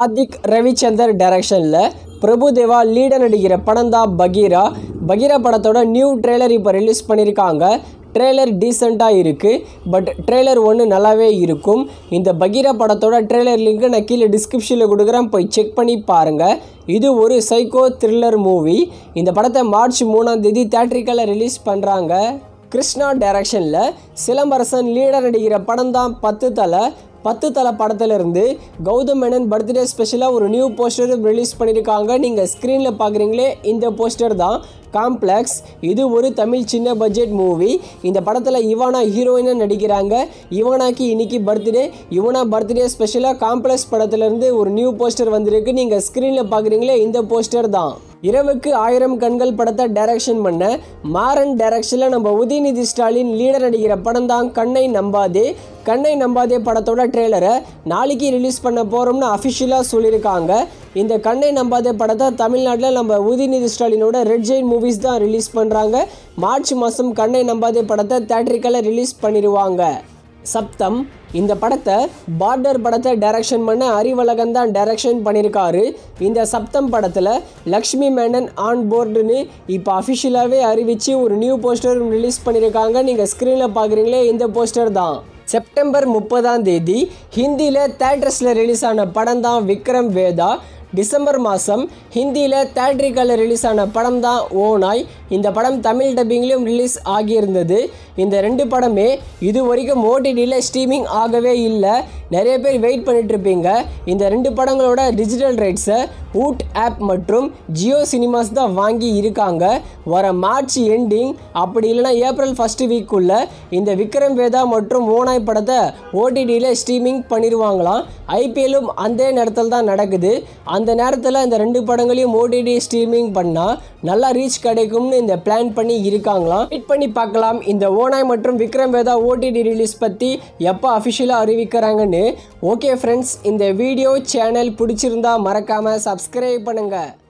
ஆதிக் ரவிச்சந்தர் டைரக்ஷனில் பிரபுதேவா லீட நடிக்கிற படம் தான் பகீரா பகீரா படத்தோட நியூ ட்ரெய்லர் இப்போ ரிலீஸ் பண்ணியிருக்காங்க ட்ரெய்லர் டீசெண்டாக இருக்குது பட் ட்ரெய்லர் ஒன்று நல்லாவே இருக்கும் இந்த பகீரா படத்தோட ட்ரெய்லர் லிங்க் நான் கீழே டிஸ்கிரிப்ஷனில் கொடுக்குறேன் போய் செக் பண்ணி பாருங்கள் இது ஒரு சைக்கோ த்ரில்லர் மூவி இந்த படத்தை மார்ச் மூணாம் தேதி தேட்ரிக்கலில் ரிலீஸ் பண்ணுறாங்க கிருஷ்ணா டைரக்ஷனில் சிலம்பரசன் லீடர் நடிக்கிற படம் தான் பத்து தலை பத்து தலை படத்துலேருந்து கௌதம் மேனன் பர்த்டே ஸ்பெஷலாக ஒரு நியூ போஸ்டர் ரிலீஸ் பண்ணியிருக்காங்க நீங்கள் ஸ்க்ரீனில் பார்க்குறீங்களே இந்த போஸ்டர் தான் காம்ப்ளெக்ஸ் இது ஒரு தமிழ் சின்ன பட்ஜெட் மூவி இந்த படத்தில் இவானா ஹீரோயினாக நடிக்கிறாங்க இவானாக்கு இன்னைக்கு பர்த்டே இவனா பர்த்டே ஸ்பெஷலாக காம்ப்ளெக்ஸ் படத்துலேருந்து ஒரு நியூ போஸ்டர் வந்திருக்கு நீங்கள் ஸ்க்ரீனில் பார்க்குறீங்களே இந்த போஸ்டர் தான் இரவுக்கு ஆயிரம் கண்கள் படத்தை டைரக்ஷன் பண்ண மாறன் டைரக்ஷனில் நம்ம உதயநிதி ஸ்டாலின் லீடர் நடிக்கிற படம் தான் கண்ணை நம்பாதே கண்ணை நம்பாதே படத்தோட ட்ரெய்லரை நாளைக்கு ரிலீஸ் பண்ண போகிறோம்னு அஃபிஷியலாக சொல்லியிருக்காங்க இந்த கண்ணை நம்பாதே படத்தை தமிழ்நாட்டில் நம்ம உதயநிதி ஸ்டாலினோட ரெட் ஜெயின் மூவிஸ் தான் ரிலீஸ் பண்ணுறாங்க மார்ச் மாதம் கண்ணை நம்பாதே படத்தை தேட்ரிக்கலில் ரிலீஸ் பண்ணிடுவாங்க சப்தம் இந்த படத்தை பார்டர் படத்தை டைரக்ஷன் பண்ண அறிவழகன் தான் டைரக்ஷன் பண்ணியிருக்காரு இந்த சப்தம் படத்தில் லக்ஷ்மி மேனன் ஆன் போர்டுன்னு இப்போ அஃபிஷியலாகவே அறிவித்து ஒரு நியூ போஸ்டர் ரிலீஸ் பண்ணியிருக்காங்க நீங்கள் ஸ்க்ரீனில் பார்க்குறீங்களே இந்த போஸ்டர் தான் செப்டம்பர் முப்பதாம் தேதி ஹிந்தியில் தேட்டர்ஸில் ரிலீஸ் ஆன படம் தான் விக்ரம் வேதா டிசம்பர் மாதம் ஹிந்தியில் தேட்ரிக்கலில் ரிலீஸ் ஆன படம் தான் ஓனாய் இந்த படம் தமிழ் டப்பிங்லேயும் ரிலீஸ் ஆகியிருந்தது இந்த ரெண்டு படமே இது வரைக்கும் ஓடிடியில் ஸ்ட்ரீமிங் ஆகவே இல்லை நிறைய பேர் வெயிட் பண்ணிட்டு இருப்பீங்க இந்த ரெண்டு படங்களோட டிஜிட்டல் ரைட்ஸை ஊட் ஆப் மற்றும் ஜியோ சினிமாஸ் தான் வாங்கி இருக்காங்க வர மார்ச் எண்டிங் அப்படி இல்லைனா ஏப்ரல் ஃபஸ்ட்டு வீக்குள்ளே இந்த விக்ரம் வேதா மற்றும் ஓனாய் படத்தை ஓடிடியில் ஸ்ட்ரீமிங் பண்ணிடுவாங்களாம் ஐபிஎல்லும் அந்த நேரத்தில் தான் நடக்குது அந்த நேரத்தில் இந்த ரெண்டு படங்களையும் ஓடிடி ஸ்ட்ரீமிங் பண்ணால் நல்லா ரீச் கிடைக்கும்னு இந்த பிளான் பண்ணி இருக்காங்களாம் வெயிட் பண்ணி பார்க்கலாம் இந்த ஓனாய் மற்றும் விக்ரம் வேதா ஓடிடி ரிலீஸ் பற்றி எப்போ அஃபிஷியலாக அறிவிக்கிறாங்கன்னு ஓகே ஃப்ரெண்ட்ஸ் இந்த வீடியோ சேனல் பிடிச்சிருந்தா மறக்காமல் சப்ஸ்கிரைப் பண்ணுங்கள்